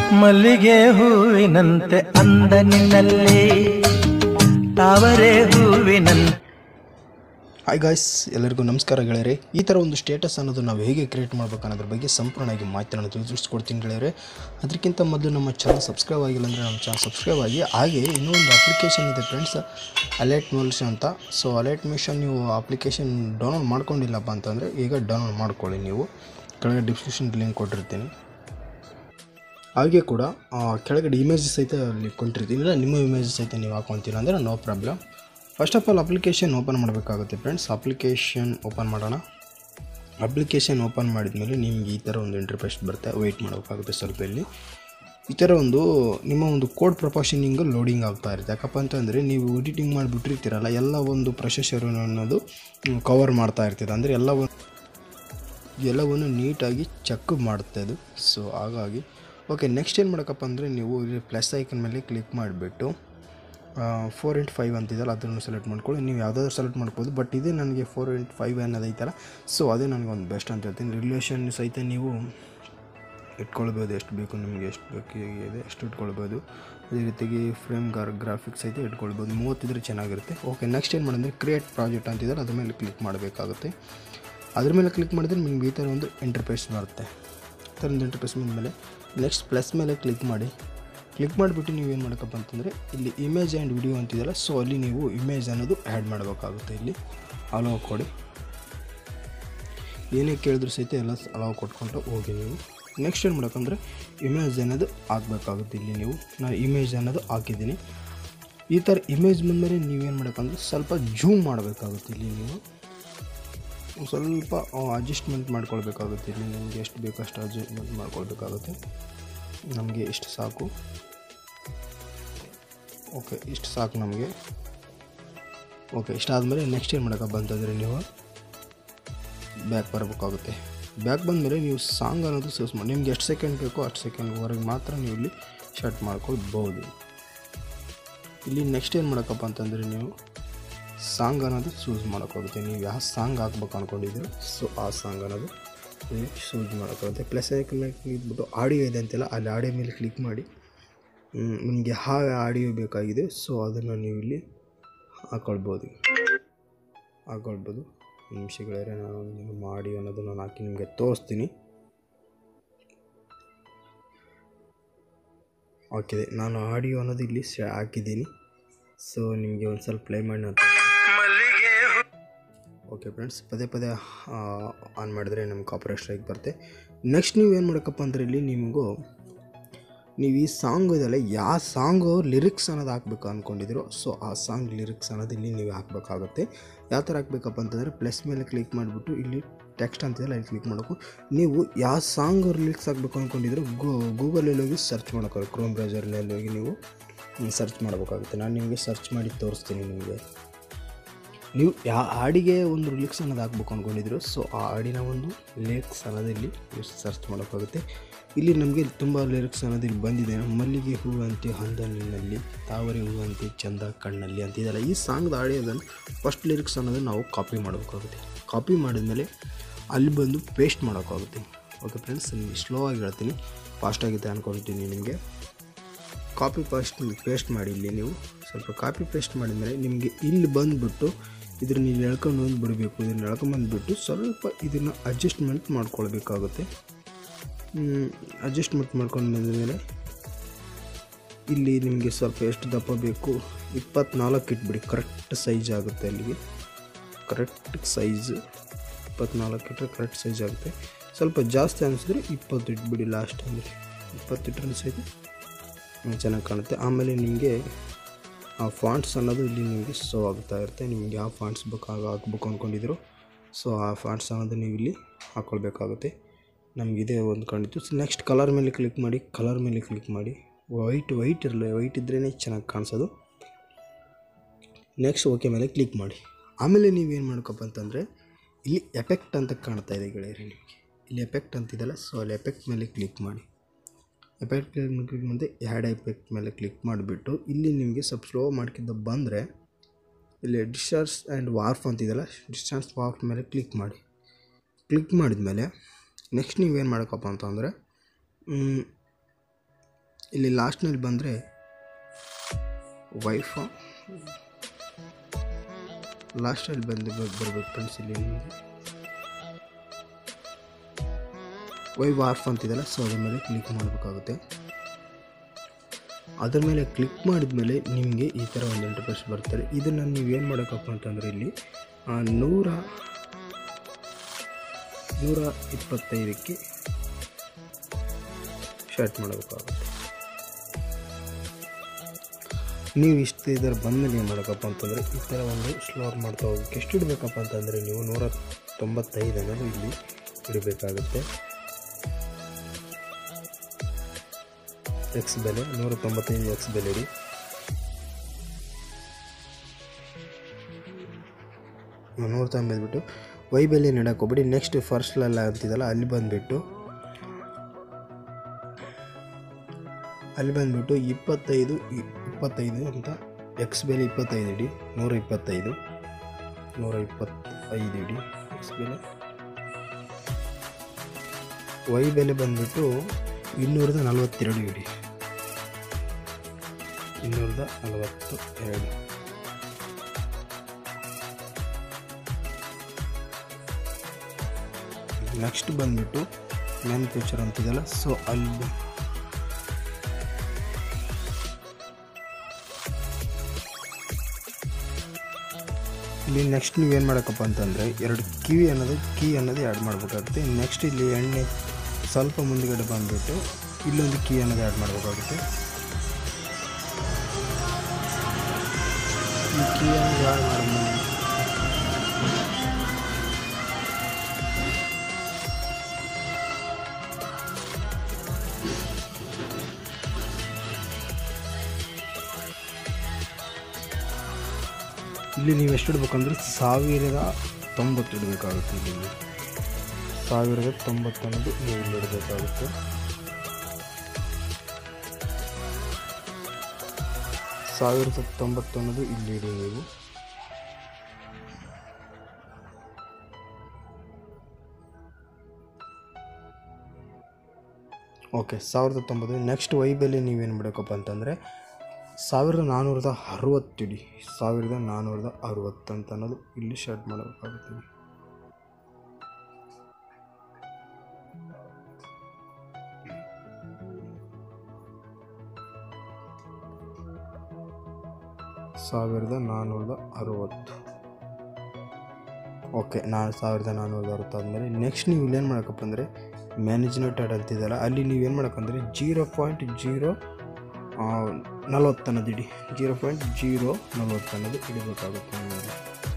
ಮಲ್ಲಿಗೆ ಹೂವಿನಂತೆ ಅಂದ ನಿನ್ನಲ್ಲಿ ತಾವರೆ ಹೂವಿನಂತೆ ಹಾಯ್ ಗಾಯ್ಸ್ ಎಲ್ಲರಿಗೂ ನಮಸ್ಕಾರ ಗೆಳೆಯರೆ ಈ ಥರ ಒಂದು ಸ್ಟೇಟಸ್ ಅನ್ನೋದು ನಾವು ಹೇಗೆ ಕ್ರಿಯೇಟ್ ಮಾಡ್ಬೇಕು ಅನ್ನೋದ್ರ ಬಗ್ಗೆ ಸಂಪೂರ್ಣವಾಗಿ ಮಾಹಿತಿಯನ್ನು ತಿಳಿಸ್ಕೊಡ್ತೀನಿ ಗೆಳೆಯರೆ ಅದಕ್ಕಿಂತ ಮೊದಲು ನಮ್ಮ ಚಾನಲ್ ಸಬ್ಸ್ಕ್ರೈಬ್ ಆಗಿಲ್ಲ ಅಂದರೆ ನಮ್ಮ ಚಾನಲ್ ಸಬ್ಸ್ಕ್ರೈಬ್ ಆಗಿ ಹಾಗೆ ಇನ್ನೂ ಒಂದು ಅಪ್ಲಿಕೇಶನ್ ಇದೆ ಫ್ರೆಂಡ್ಸ್ ಅಲರ್ಟ್ ಮಿಷನ್ ಅಂತ ಸೊ ಅಲರ್ಟ್ ಮಿಷನ್ ನೀವು ಅಪ್ಲಿಕೇಶನ್ ಡೌನ್ಲೋಡ್ ಮಾಡ್ಕೊಂಡಿಲ್ಲಪ್ಪ ಅಂತಂದರೆ ಈಗ ಡೌನ್ಲೋಡ್ ಮಾಡ್ಕೊಳ್ಳಿ ನೀವು ಕೆಳಗೆ ಡಿಸ್ಕ್ರಿಪ್ಷನ್ ಲಿಂಕ್ ಕೊಟ್ಟಿರ್ತೀನಿ ಹಾಗೆ ಕೂಡ ಆ, ಕೆಳಗಡೆ ಇಮೇಜಸ್ ಸಹಿತ ಅಲ್ಲಿ ಕೊಟ್ಟಿರ್ತೀನಿ ಇಲ್ಲ ನಿಮ್ಮ ಇಮೇಜಸ್ ಸಹಿತ ನೀವು ಹಾಕೊತೀರ ಅಂದರೆ no problem first of all application open ಮಾಡಬೇಕಾಗುತ್ತೆ ಫ್ರೆಂಡ್ಸ್ ಅಪ್ಲಿಕೇಶನ್ ಓಪನ್ ಮಾಡೋಣ ಅಪ್ಲಿಕೇಶನ್ ಓಪನ್ ಮಾಡಿದ್ಮೇಲೆ ನಿಮಗೆ ಈ ಥರ ಒಂದು ಇಂಟರ್ಫೇಸ್ ಬರುತ್ತೆ ವೆಯ್ಟ್ ಮಾಡಬೇಕಾಗುತ್ತೆ ಸ್ವಲ್ಪ ಇಲ್ಲಿ ಈ ಥರ ಒಂದು ನಿಮ್ಮ ಒಂದು ಕೋಡ್ ಪ್ರೊಪೋಷನಿಂಗು ಲೋಡಿಂಗ್ ಆಗ್ತಾ ಇರುತ್ತೆ ಯಾಕಪ್ಪ ಅಂತಂದರೆ ನೀವು ಎಡಿಟಿಂಗ್ ಮಾಡಿಬಿಟ್ಟಿರ್ತೀರಲ್ಲ ಎಲ್ಲ ಒಂದು ಪ್ರೊಸೆಸರ್ ಅನ್ನೋದು ಕವರ್ ಮಾಡ್ತಾ ಇರ್ತದೆ ಅಂದರೆ ಎಲ್ಲ ಒಂದು ಎಲ್ಲವನ್ನು ನೀಟಾಗಿ ಚೆಕ್ ಮಾಡುತ್ತೆ ಅದು ಸೊ ಹಾಗಾಗಿ ಓಕೆ ನೆಕ್ಸ್ಟ್ ಏನು ಮಾಡೋಕ್ಕಪ್ಪ ಅಂದರೆ ನೀವು ಇಲ್ಲಿ ಪ್ಲಸ್ ಐಕನ್ ಮೇಲೆ ಕ್ಲಿಕ್ ಮಾಡಿಬಿಟ್ಟು ಫೋರ್ ಇಂಟ್ ಫೈವ್ ಅಂತಿದಲ್ಲ ಅದನ್ನು ಸೆಲೆಕ್ಟ್ ಮಾಡ್ಕೊಳ್ಳಿ ನೀವು ಯಾವುದಾದ್ರೂ ಸೆಲೆಕ್ಟ್ ಮಾಡ್ಬೋದು ಬಟ್ ಇದೇ ನನಗೆ ಫೋರ್ ಇಂಟ್ ಫೈವ್ ಅನ್ನೋದೈತಲ್ಲ ಸೊ ಅದೇ ನನಗೆ ಒಂದು ಬೆಸ್ಟ್ ಅಂತ ಹೇಳ್ತೀನಿ ರಿಲೇಷನ್ ಸಹಿತ ನೀವು ಇಟ್ಕೊಳ್ಬೋದು ಎಷ್ಟು ಬೇಕು ನಿಮಗೆ ಎಷ್ಟು ಬೇಕು ಇದೆ ಎಷ್ಟು ಇಟ್ಕೊಳ್ಬೋದು ಅದೇ ರೀತಿಯಾಗಿ ಫ್ರೇಮ್ ಗಾರ್ ಗ್ರಾಫಿಕ್ಸ್ ಸಹಿತ ಇಟ್ಕೊಳ್ಬೋದು ಮೂವತ್ತಿದ್ರೆ ಚೆನ್ನಾಗಿರುತ್ತೆ ಓಕೆ ನೆಕ್ಸ್ಟ್ ಏನು ಮಾಡಿದ್ರೆ ಕ್ರಿಯೇಟ್ ಪ್ರಾಜೆಕ್ಟ್ ಅಂತಿದ್ದಾರೆ ಅದ್ರ ಮೇಲೆ ಕ್ಲಿಕ್ ಮಾಡಬೇಕಾಗುತ್ತೆ ಅದ್ರ ಮೇಲೆ ಕ್ಲಿಕ್ ಮಾಡಿದ್ರೆ ನಿಮ್ಗೆ ಈ ಥರ ಒಂದು ಇಂಟರ್ಫೇಸ್ ಬರುತ್ತೆ ಈ ಥರ ಒಂದು ಇಂಟರ್ಫೇಸ್ ಮೇಲೆ ನೆಕ್ಸ್ಟ್ ಪ್ಲಸ್ ಮೇಲೆ ಕ್ಲಿಕ್ ಮಾಡಿ ಕ್ಲಿಕ್ ಮಾಡಿಬಿಟ್ಟು ನೀವು ಏನು ಮಾಡಬೇಕಪ್ಪ ಅಂತಂದರೆ ಇಲ್ಲಿ ಇಮೇಜ್ ಆ್ಯಂಡ್ ವಿಡಿಯೋ ಅಂತಿದೆಯಲ್ಲ ಸೊ ಅಲ್ಲಿ ನೀವು ಇಮೇಜ್ ಅನ್ನೋದು ಆ್ಯಡ್ ಮಾಡಬೇಕಾಗುತ್ತೆ ಇಲ್ಲಿ ಅಲೋ ಕೊಡಿ ಏನೇ ಕೇಳಿದ್ರು ಸಹಿತ ಎಲ್ಲ ಅಲಾವ್ ಕೊಟ್ಕೊಂಡು ಹೋಗಿ ನೀವು ನೆಕ್ಸ್ಟ್ ಏನು ಮಾಡಬೇಕಂದ್ರೆ ಇಮೇಜ್ ಅನ್ನೋದು ಹಾಕಬೇಕಾಗುತ್ತೆ ಇಲ್ಲಿ ನೀವು ನಾನು ಇಮೇಜ್ ಅನ್ನೋದು ಹಾಕಿದ್ದೀನಿ ಈ ಥರ ಇಮೇಜ್ ಬಂದಮೇಲೆ ನೀವೇನು ಮಾಡಬೇಕಂದ್ರೆ ಸ್ವಲ್ಪ ಜೂಮ್ ಮಾಡಬೇಕಾಗುತ್ತೆ ಇಲ್ಲಿ ನೀವು ಒಂದ್ ಸ್ವಲ್ಪ ಅಡ್ಜಸ್ಟ್ಮೆಂಟ್ ಮಾಡ್ಕೊಳ್ಬೇಕಾಗುತ್ತೆ ಇಲ್ಲಿ ನಿಮಗೆ ಎಷ್ಟು ಬೇಕೋ ಅಷ್ಟು ಅಡ್ಜಸ್ಟ್ಮೆಂಟ್ ಮಾಡ್ಕೊಳ್ಬೇಕಾಗುತ್ತೆ ನಮಗೆ ಇಷ್ಟು ಸಾಕು ಓಕೆ ಇಷ್ಟು ಸಾಕು ನಮಗೆ ಓಕೆ ಇಷ್ಟಾದಮೇಲೆ ನೆಕ್ಸ್ಟ್ ಏನು ಮಾಡೋಕ್ಕಪ್ಪ ಅಂತಂದರೆ ನೀವು ಬ್ಯಾಕ್ ಬರಬೇಕಾಗುತ್ತೆ ಬ್ಯಾಕ್ ಬಂದಮೇಲೆ ನೀವು ಸಾಂಗ್ ಅನ್ನೋದು ಸೂಸ್ ಮಾಡಿ ನಿಮ್ಗೆ ಎಷ್ಟು ಸೆಕೆಂಡ್ ಬೇಕೋ ಅಷ್ಟು ಸೆಕೆಂಡ್ವರೆಗೆ ಮಾತ್ರ ನೀವು ಇಲ್ಲಿ ಶರ್ಟ್ ಮಾಡ್ಕೊಳ್ಬೋದು ಇಲ್ಲಿ ನೆಕ್ಸ್ಟ್ ಏನು ಮಾಡೋಕ್ಕಪ್ಪ ಅಂತಂದರೆ ನೀವು ಸಾಂಗ್ ಅನ್ನೋದು ಚೂಸ್ ಮಾಡೋಕ್ಕಾಗುತ್ತೆ ನೀವು ಯಾವ ಸಾಂಗ್ ಹಾಕ್ಬೇಕು ಅಂದ್ಕೊಂಡಿದ್ದೀರೋ ಸೊ ಆ ಸಾಂಗ್ ಅನ್ನೋದು ನೀವು ಚೂಸ್ ಮಾಡೋಕ್ಕಾಗುತ್ತೆ ಪ್ಲಸ್ ಐಕನ್ ಮೇಲೆ ಕ್ಲಿಕ್ ಬಿಟ್ಟು ಆಡಿಯೋ ಇದೆ ಅಂತೆಲ್ಲ ಅಲ್ಲಿ ಆಡಿಯೋ ಮೇಲೆ ಕ್ಲಿಕ್ ಮಾಡಿ ನಿಮಗೆ ಯಾವ ಆಡಿಯೋ ಬೇಕಾಗಿದೆ ಸೊ ಅದನ್ನು ನೀವು ಇಲ್ಲಿ ಹಾಕ್ಕೊಳ್ಬೋದು ಹಾಕ್ಕೊಳ್ಬೋದು ನಿಮಿಷಗಳೇ ನಾನು ನಿಮ್ಮ ಆಡಿಯೋ ಅನ್ನೋದು ನಾನು ಹಾಕಿ ನಿಮಗೆ ತೋರಿಸ್ತೀನಿ ಹಾಕಿದೆ ನಾನು ಆಡಿಯೋ ಅನ್ನೋದು ಇಲ್ಲಿ ಸ ಹಾಕಿದ್ದೀನಿ ಸೊ ನಿಮಗೆ ಒಂದು ಸ್ವಲ್ಪ ಪ್ಲೇ ಮಾಡಿ ನಾನು ಓಕೆ ಫ್ರೆಂಡ್ಸ್ ಪದೇ ಪದೇ ಆನ್ ಮಾಡಿದ್ರೆ ನಮ್ಗೆ ಕಾಪರೇಟ್ ಸ್ಟ್ರೈಕ್ ಬರುತ್ತೆ ನೆಕ್ಸ್ಟ್ ನೀವು ಏನು ಮಾಡಬೇಕಪ್ಪ ಅಂದರೆ ಇಲ್ಲಿ ನಿಮಗೂ ನೀವು ಈ ಸಾಂಗ್ ಇದೆಲ್ಲ ಯಾವ ಸಾಂಗು ಲಿರಿಕ್ಸ್ ಅನ್ನೋದು ಹಾಕ್ಬೇಕು ಅಂದ್ಕೊಂಡಿದ್ರು ಸೊ ಆ ಸಾಂಗ್ ಲಿರಿಕ್ಸ್ ಅನ್ನೋದು ಇಲ್ಲಿ ನೀವು ಹಾಕಬೇಕಾಗುತ್ತೆ ಯಾವ ಥರ ಹಾಕ್ಬೇಕಪ್ಪ ಅಂತಂದರೆ ಪ್ಲಸ್ ಮೇಲೆ ಕ್ಲಿಕ್ ಮಾಡಿಬಿಟ್ಟು ಇಲ್ಲಿ ಟೆಕ್ಸ್ಟ್ ಅಂತಿದೆಲ್ಲ ಅಲ್ಲಿ ಕ್ಲಿಕ್ ಮಾಡಬೇಕು ನೀವು ಯಾವ ಸಾಂಗ್ ಲಿರಿಕ್ಸ್ ಹಾಕ್ಬೇಕು ಅಂದ್ಕೊಂಡಿದ್ರು ಗೂ ಗೂಗಲಲ್ಲಿ ಹೋಗಿ ಸರ್ಚ್ ಮಾಡೋಕ್ಕಾಗುತ್ತೆ ಕ್ರೋಮ್ ಬ್ರೌಸರಲ್ಲಿ ಹೋಗಿ ನೀವು ಸರ್ಚ್ ಮಾಡಬೇಕಾಗುತ್ತೆ ನಾನು ನಿಮಗೆ ಸರ್ಚ್ ಮಾಡಿ ತೋರಿಸ್ತೀನಿ ನಿಮಗೆ ನೀವು ಯಾವ ಹಾಡಿಗೆ ಒಂದು ಲಿರಿಕ್ಸ್ ಅನ್ನೋದು ಹಾಕ್ಬೇಕು ಅಂದ್ಕೊಂಡಿದ್ರು ಸೊ ಆ ಹಾಡಿನ ಒಂದು ಲಿರಿಕ್ಸ್ ಅನ್ನೋದು ಇಲ್ಲಿ ನೀವು ಸರ್ಚ್ ಮಾಡೋಕ್ಕಾಗುತ್ತೆ ಇಲ್ಲಿ ನಮಗೆ ತುಂಬ ಲಿರಿಕ್ಸ್ ಅನ್ನೋದು ಇಲ್ಲಿ ಬಂದಿದೆ ಮಲ್ಲಿಗೆ ಹೂವಂತೆ ಹಂದಲಿನಲ್ಲಿ ತಾವರೆ ಹೂವಂತೆ ಚಂದ ಕಣ್ಣಲ್ಲಿ ಅಂತ ಇದೆಲ್ಲ ಈ ಸಾಂಗ್ದ ಆಡಿಯೋದನ್ನು ಫಸ್ಟ್ ಲಿರಿಕ್ಸ್ ಅನ್ನೋದನ್ನು ನಾವು ಕಾಪಿ ಮಾಡಬೇಕಾಗುತ್ತೆ ಕಾಪಿ ಮಾಡಿದ್ಮೇಲೆ ಅಲ್ಲಿ ಬಂದು ಪೇಸ್ಟ್ ಮಾಡೋಕ್ಕಾಗುತ್ತೆ ಓಕೆ ಫ್ರೆಂಡ್ಸ್ ನಿಮಗೆ ಸ್ಲೋ ಆಗಿ ಹೇಳ್ತೀನಿ ಫಾಸ್ಟಾಗಿದೆ ಅಂದ್ಕೊಳ್ತೀನಿ ನಿಮಗೆ ಕಾಪಿ ಪೇಸ್ಟ್ ಪೇಸ್ಟ್ ಮಾಡಿ ಇಲ್ಲಿ ನೀವು ಸ್ವಲ್ಪ ಕಾಪಿ ಪೇಸ್ಟ್ ಮಾಡಿದ್ಮೇಲೆ ನಿಮಗೆ ಇಲ್ಲಿ ಬಂದುಬಿಟ್ಟು ಇದನ್ನ ಇಲ್ಲಿ ಎಳ್ಕೊಂಡು ಬಂದು ಬಿಡಬೇಕು ಇದನ್ನು ಎಳ್ಕೊಂಬಂದುಬಿಟ್ಟು ಸ್ವಲ್ಪ ಇದನ್ನು ಅಡ್ಜಸ್ಟ್ಮೆಂಟ್ ಮಾಡ್ಕೊಳ್ಬೇಕಾಗುತ್ತೆ ಅಡ್ಜಸ್ಟ್ಮೆಂಟ್ ಮಾಡ್ಕೊಂಡು ಬಂದಮೇಲೆ ಇಲ್ಲಿ ನಿಮಗೆ ಸ್ವಲ್ಪ ಎಷ್ಟು ದಪ್ಪ ಬೇಕು ಇಪ್ಪತ್ನಾಲ್ಕು ಇಟ್ಬಿಡಿ ಕರೆಕ್ಟ್ ಸೈಜ್ ಆಗುತ್ತೆ ಅಲ್ಲಿಗೆ ಕರೆಕ್ಟ್ ಸೈಜ್ ಇಪ್ಪತ್ನಾಲ್ಕು ಇಟ್ಟರೆ ಕರೆಕ್ಟ್ ಸೈಜ್ ಆಗುತ್ತೆ ಸ್ವಲ್ಪ ಜಾಸ್ತಿ ಅನಿಸಿದ್ರೆ ಇಪ್ಪತ್ತು ಇಟ್ಬಿಡಿ ಲಾಸ್ಟ್ ಅಂದರೆ ಇಪ್ಪತ್ತು ಇಟ್ಟರೆ ಸಹಿತ ಚೆನ್ನಾಗಿ ಕಾಣುತ್ತೆ ಆಮೇಲೆ ನಿಮಗೆ ಆ ಫಾಂಟ್ಸ್ ಅನ್ನೋದು ಇಲ್ಲಿ ನಿಮಗೆ ಶೋ ಆಗ್ತಾ ಇರುತ್ತೆ ನಿಮಗೆ ಯಾವ ಫಾಂಟ್ಸ್ ಬೇಕಾಗ ಹಾಕ್ಬೇಕು ಅಂದ್ಕೊಂಡಿದ್ರು ಸೊ ಆ ಫಾಂಟ್ಸ್ ಅನ್ನೋದು ನೀವು ಇಲ್ಲಿ ಹಾಕ್ಕೊಳ್ಬೇಕಾಗುತ್ತೆ ನಮಗಿದೆ ಒಂದು ಕಂಡಿತ್ತು ಸೊ ನೆಕ್ಸ್ಟ್ ಕಲರ್ ಮೇಲೆ ಕ್ಲಿಕ್ ಮಾಡಿ ಕಲರ್ ಮೇಲೆ ಕ್ಲಿಕ್ ಮಾಡಿ ವೈಟ್ ವೈಟ್ ಇರಲ್ಲ ವೈಟ್ ಇದ್ರೇ ಚೆನ್ನಾಗಿ ಕಾಣಿಸೋದು ನೆಕ್ಸ್ಟ್ ಓಕೆ ಮೇಲೆ ಕ್ಲಿಕ್ ಮಾಡಿ ಆಮೇಲೆ ನೀವೇನು ಮಾಡ್ಕಪ್ಪ ಅಂತಂದರೆ ಇಲ್ಲಿ ಎಫೆಕ್ಟ್ ಅಂತ ಕಾಣ್ತಾ ಇದೆ ಗೆಳೆಯರಿ ನಿಮಗೆ ಇಲ್ಲಿ ಎಫೆಕ್ಟ್ ಅಂತಿದೆಯಲ್ಲ ಸೊ ಅಲ್ಲಿ ಎಫೆಕ್ಟ್ ಮೇಲೆ ಕ್ಲಿಕ್ ಮಾಡಿ ಎಫೆಕ್ಟ್ ಕ್ಲಿಕ್ ಮಾಡಿದೆ ಆ್ಯಡ್ ಎಫೆಕ್ಟ್ ಮೇಲೆ ಕ್ಲಿಕ್ ಮಾಡಿಬಿಟ್ಟು ಇಲ್ಲಿ ನಿಮಗೆ ಸ್ವಲ್ಪ ಸ್ಲೋ ಮಾಡ್ಕಿದ್ದ ಬಂದರೆ ಇಲ್ಲಿ ಡಿಸ್ಚಾರ್ಜ್ ಆ್ಯಂಡ್ ವಾರ್ಫ್ ಅಂತಿದೆಯಲ್ಲ ಡಿಸ್ಚಾರ್ಜ್ ವಾರ್ಫ್ ಮೇಲೆ ಕ್ಲಿಕ್ ಮಾಡಿ ಕ್ಲಿಕ್ ಮಾಡಿದ್ಮೇಲೆ ನೆಕ್ಸ್ಟ್ ನೀವೇನು ಮಾಡೋಕ್ಕಪ್ಪ ಅಂತಂದರೆ ಇಲ್ಲಿ ಲಾಸ್ಟ್ನಲ್ಲಿ ಬಂದರೆ ವೈಫಾ ಲಾಸ್ಟಲ್ಲಿ ಬಂದು ಬರಬೇಕು ಫ್ರೆಂಡ್ಸ್ ಇಲ್ಲಿ ನಿಮಗೆ ವೈವ್ ಆರ್ಫ್ ಅಂತಿದೆಯಲ್ಲ ಸೊ ಅದ್ರ ಮೇಲೆ ಕ್ಲಿಕ್ ಮಾಡಬೇಕಾಗುತ್ತೆ ಅದ್ರ ಮೇಲೆ ಕ್ಲಿಕ್ ಮಾಡಿದ ಮೇಲೆ ನಿಮಗೆ ಈ ಥರ ಒಂದು ಇಂಟರ್ಫೇಸ್ ಬರ್ತಾರೆ ಇದನ್ನು ನೀವೇನು ಮಾಡೋಕ್ಕಪ್ಪ ಅಂತಂದರೆ ಇಲ್ಲಿ ಆ, ನೂರ ನೂರ ಇಪ್ಪತ್ತೈದಕ್ಕೆ ಶರ್ಟ್ ಮಾಡಬೇಕಾಗುತ್ತೆ ನೀವು ಇಷ್ಟು ಇದರ ಬಂದಮೇಲೆ ಏನು ಮಾಡೋಕ್ಕಪ್ಪ ಅಂತಂದರೆ ಈ ಥರ ಒಂದು ಸ್ಲೋರ್ ಮಾಡ್ತಾ ಹೋಗಕ್ಕೆ ಎಷ್ಟು ಇಡಬೇಕಪ್ಪ ಅಂತಂದರೆ ನೀವು ನೂರ ತೊಂಬತ್ತೈದು ಅನ್ನೋದು ಇಲ್ಲಿ ಇಡಬೇಕಾಗುತ್ತೆ ಎಕ್ಸ್ ಬೆಲೆ ನೂರ ತೊಂಬತ್ತೈದು ಎಕ್ಸ್ ಬೆಲೆ ಇಡಿ ನೂರ ತೊಂಬತ್ಬಿಟ್ಟು ವೈ ಬೆಲೆ ನೀಡಕ್ಕೆ ಹೋಗ್ಬಿಡಿ ನೆಕ್ಸ್ಟ್ ಫಸ್ಟ್ಲೆಲ್ಲ ಅಂತಿದಲ್ಲ ಅಲ್ಲಿ ಬಂದುಬಿಟ್ಟು ಅಲ್ಲಿ ಬಂದುಬಿಟ್ಟು ಇಪ್ಪತ್ತೈದು ಇ- ಇಪ್ಪತ್ತೈದು ಅಂತ ಎಕ್ಸ್ ಬೆಲೆ ಇಪ್ಪತ್ತೈದು ಇಡಿ ನೂರ ಇಪ್ಪತ್ತೈದು ನೂರ ಇಪ್ಪತ್ತೈದು ಇಡಿ ಎಕ್ಸ್ ಬೆಲೆ ವೈ ಬೆಲೆ ಬಂದುಬಿಟ್ಟು ಇನ್ನೂರದ ನಲವತ್ತೆರಡು ಇಡಿ ಇನ್ನೂರದ ನಲವತ್ತು ಎರಡು ನೆಕ್ಸ್ಟ್ ಬಂದುಬಿಟ್ಟು ಮ್ಯಾನುಫ್ಯಾಕ್ಚರ್ ಅಂತಿದೆಯಲ್ಲ ಸೊ ಅಲ್ಲಿ ಬ- ಇಲ್ಲಿ ನೆಕ್ಸ್ಟ್ ನೀವೇನು ಮಾಡೋಕ್ಕಪ್ಪ ಅಂತಂದರೆ ಎರಡು ಕಿವಿ ಅನ್ನೋದು ಕೀ ಅನ್ನೋದು ಆ್ಯಡ್ ಮಾಡಬೇಕಾಗುತ್ತೆ ನೆಕ್ಸ್ಟ್ ಇಲ್ಲಿ ಎಣ್ಣೆ ಸ್ವಲ್ಪ ಮುಂದುಗಡೆ ಬಂದುಬಿಟ್ಟು ಇಲ್ಲೊಂದು ಕೀ ಅನ್ನೋದು ಆ್ಯಡ್ ಮಾಡಬೇಕಾಗುತ್ತೆ ಈ ಕೀ ಅನ್ನೋದು ಆ್ಯಡ್ ಮಾಡಿದ್ಮೇಲೆ ಇಲ್ಲಿ ನೀವು ಎಷ್ಟು ಇಡ್ಬೇಕಂದ್ರೆ ಸಾವಿರದ ತೊಂಬತ್ತು ಇಡಬೇಕಾಗುತ್ತೆ ಇಲ್ಲಿ ನೀವು. ಸಾವಿರದ ತೊಂಬತ್ತು ಅನ್ನೋದು ನೀವು ಇಲ್ಲಿ ಇಡಬೇಕಾಗುತ್ತೆ ಸಾವಿರದ ತೊಂಬತ್ತು ಅನ್ನೋದು ಇಲ್ಲಿ ಇಡಿ ನೀವು ಓಕೆ ಸಾವಿರದ ತೊಂಬತ್ತು ನೆಕ್ಸ್ಟ್ ವೈ ಬೆಲೆ ನೀವೇನು ಮಾಡಬೇಕಪ್ಪ ಅಂತಂದರೆ ಸಾವಿರದ ನಾನ್ನೂರದ ಅರವತ್ತು ಇಡಿ ಸಾವಿರದ ನಾನ್ನೂರದ ಅರವತ್ತು ಅಂತ ಅನ್ನೋದು ಇಲ್ಲಿ ಶರ್ಟ್ ಮಾಡಬೇಕಾಗುತ್ತೆ ಸಾವಿರದ ನಾನ್ನೂರದ ಅರವತ್ತು ಓಕೆ ನಾನು ಸಾವಿರದ ನಾನ್ನೂರದ ಅರವತ್ತು ಆದಮೇಲೆ ನೆಕ್ಸ್ಟ್ ನೀವು ಇಲ್ಲೇನು ಮಾಡೋಕ್ಕಪ್ಪ ಅಂದರೆ ಮ್ಯಾನೇಜ್ಮೆಂಟ್ ಆಡ್ ಅಂತಿದ್ದಲ್ಲ ಅಲ್ಲಿ ನೀವೇನು ಮಾಡೋಕ್ಕಂದ್ರೆ ಜೀರೋ ಪಾಯಿಂಟ್ ಜೀರೋ ನಲ್ವತ್ತು ಅನ್ನೋದು ಇಡಿ ಜೀರೋ ಪಾಯಿಂಟ್ ಜೀರೋ ನಲ್ವತ್ತು ಅನ್ನೋದು ಇಡಬೇಕಾಗುತ್ತೆ ನಿಮಗೆ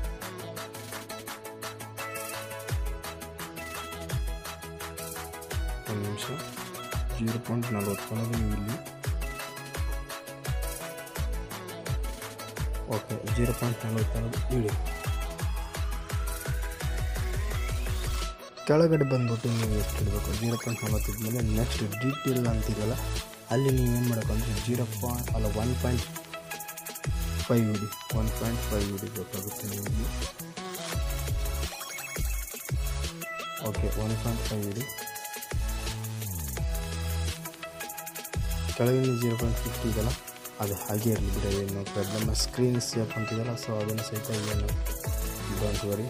ಒಂದು ನಿಮಿಷ ಜೀರೋ ಪಾಯಿಂಟ್ ನಲ್ವತ್ತು ಅನ್ನೋದು ನೀವು ಇಲ್ಲಿ ಓಕೆ ಜೀರೋ ಪಾಯಿಂಟ್ ನಲ್ವತ್ತು ಅನ್ನೋದು ಇಳಿ ಕೆಳಗಡೆ ಬಂದ್ಬಿಟ್ಟು ನೀವು ಎಷ್ಟು ಇಡಬೇಕು ಜೀರೋ ಪಾಯಿಂಟ್ ನಲ್ವತ್ತು ಮೇಲೆ ನೆಕ್ಸ್ಟ್ ಡೀಟೇಲ್ ಅಂತಿರಲ್ಲ ಅಲ್ಲಿ ನೀವೇನು ಮಾಡಬೇಕಂದ್ರೆ ಜೀರೋ ಪಾಯಿಂಟ್ ಅಲ್ಲ ಒನ್ ಪಾಯಿಂಟ್ ಫೈವ್ ಇಡಿ ಒನ್ ಪಾಯಿಂಟ್ ಫೈವ್ ಇಡಬೇಕಾಗುತ್ತೆ ನೀವು ಇಲ್ಲಿ ಓಕೆ ಒನ್ ಪಾಯಿಂಟ್ ಫೈವ್ ಇಡಿ ಕೆಳಗಿನ ಜೀರೋ ಪಾಯಿಂಟ್ ಫಿಫ್ಟಿ ಇದೆಯಲ್ಲ ಅದು ಹಾಗೆ ಇರಲಿ ಬಿಡ ಏನು ಪ್ರಾಬ್ಲಮ್ ಸ್ಕ್ರೀನ್ ಸೇಫ್ ಅಂತಿದೆಯಲ್ಲ ಸೊ ಅದನ್ನು ಸಹಿತ ಏನು ಡೋಂಟ್ ವರಿ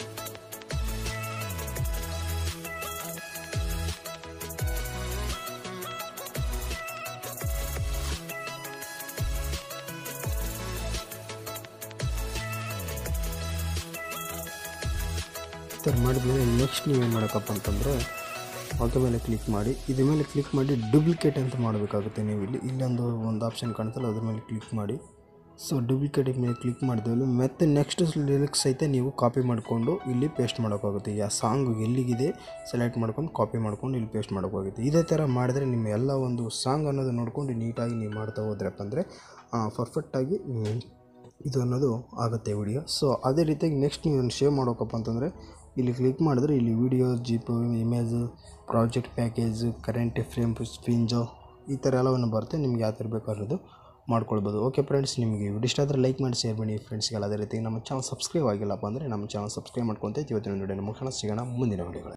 ಈ ಥರ ಮಾಡಿದ್ಮೇಲೆ ನೆಕ್ಸ್ಟ್ ನೀವೇನು ಮಾಡೋಕ್ಕಪ್ಪ ಅಂತಂದರೆ ಅದ್ರ ಮೇಲೆ ಕ್ಲಿಕ್ ಮಾಡಿ ಇದ್ರ ಮೇಲೆ ಕ್ಲಿಕ್ ಮಾಡಿ ಡೂಪ್ಲಿಕೇಟ್ ಅಂತ ಮಾಡಬೇಕಾಗುತ್ತೆ ನೀವು ಇಲ್ಲಿ ಇಲ್ಲೊಂದು ಒಂದು ಆಪ್ಷನ್ ಕಾಣ್ತಲ್ಲ ಅದ್ರ ಮೇಲೆ ಕ್ಲಿಕ್ ಮಾಡಿ ಸೊ ಡೂಪ್ಲಿಕೇಟ್ ಮೇಲೆ ಕ್ಲಿಕ್ ಮಾಡಿದ್ಮೇಲೆ ಮತ್ತೆ ನೆಕ್ಸ್ಟ್ ಲಿರಿಕ್ಸ್ ಸಹಿತ ನೀವು ಕಾಪಿ ಮಾಡಿಕೊಂಡು ಇಲ್ಲಿ ಪೇಸ್ಟ್ ಮಾಡೋಕ್ಕಾಗುತ್ತೆ ಆ ಸಾಂಗ್ ಎಲ್ಲಿಗಿದೆ ಸೆಲೆಕ್ಟ್ ಮಾಡ್ಕೊಂಡು ಕಾಪಿ ಮಾಡ್ಕೊಂಡು ಇಲ್ಲಿ ಪೇಸ್ಟ್ ಮಾಡೋಕ್ಕಾಗುತ್ತೆ ಇದೇ ಥರ ಮಾಡಿದ್ರೆ ನಿಮ್ಮ ಎಲ್ಲ ಒಂದು ಸಾಂಗ್ ಅನ್ನೋದು ನೋಡ್ಕೊಂಡು ನೀಟಾಗಿ ನೀವು ಮಾಡ್ತಾ ಹೋದ್ರಪ್ಪ ಅಂದರೆ ಪರ್ಫೆಕ್ಟಾಗಿ ನೀವು ಇದು ಅನ್ನೋದು ಆಗುತ್ತೆ ವಿಡಿಯೋ ಸೊ ಅದೇ ರೀತಿಯಾಗಿ ನೆಕ್ಸ್ಟ್ ನೀವು ಶೇವ್ ಮಾಡೋಕಪ್ಪ ಅಂತಂದರೆ ಇಲ್ಲಿ ಕ್ಲಿಕ್ ಮಾಡಿದ್ರೆ ಇಲ್ಲಿ video zip image project package current frame ಸ್ಪಿಂಜೋ ಈ ಥರ ಎಲ್ಲವನ್ನು ಬರುತ್ತೆ ನಿಮ್ಗೆ ಯಾವ ಥರ ಬೇಕಾಗಿರೋದು ಮಾಡ್ಕೊಳ್ಬೋದು ಓಕೆ ಫ್ರೆಂಡ್ಸ್ ನಿಮಗೆ ವಿಡಿಯೋ ಇಷ್ಟ ಆದರೆ ಲೈಕ್ ಮಾಡಿ ಶೇರ್ ಮಾಡಿ ಫ್ರೆಂಡ್ಸ್ಗೆಲ್ಲ ಅದೇ ರೀತಿ ನಮ್ಮ ಚಾನಲ್ ಸಬ್ಸ್ಕ್ರೈಬ್ ಆಗಿಲ್ಲಪ್ಪ ಅಂದರೆ ನಮ್ಮ ಚಾನಲ್ ಸಬ್ಸ್ಕ್ರೈಬ್ ಮಾಡ್ಕೊತ ಇವತ್ತಿನ ವಿಡಿಯೋ ಮುಖಾನ ಸಿಗೋಣ ಮುಂದಿನ ವಿಡಿಯೋಗಳು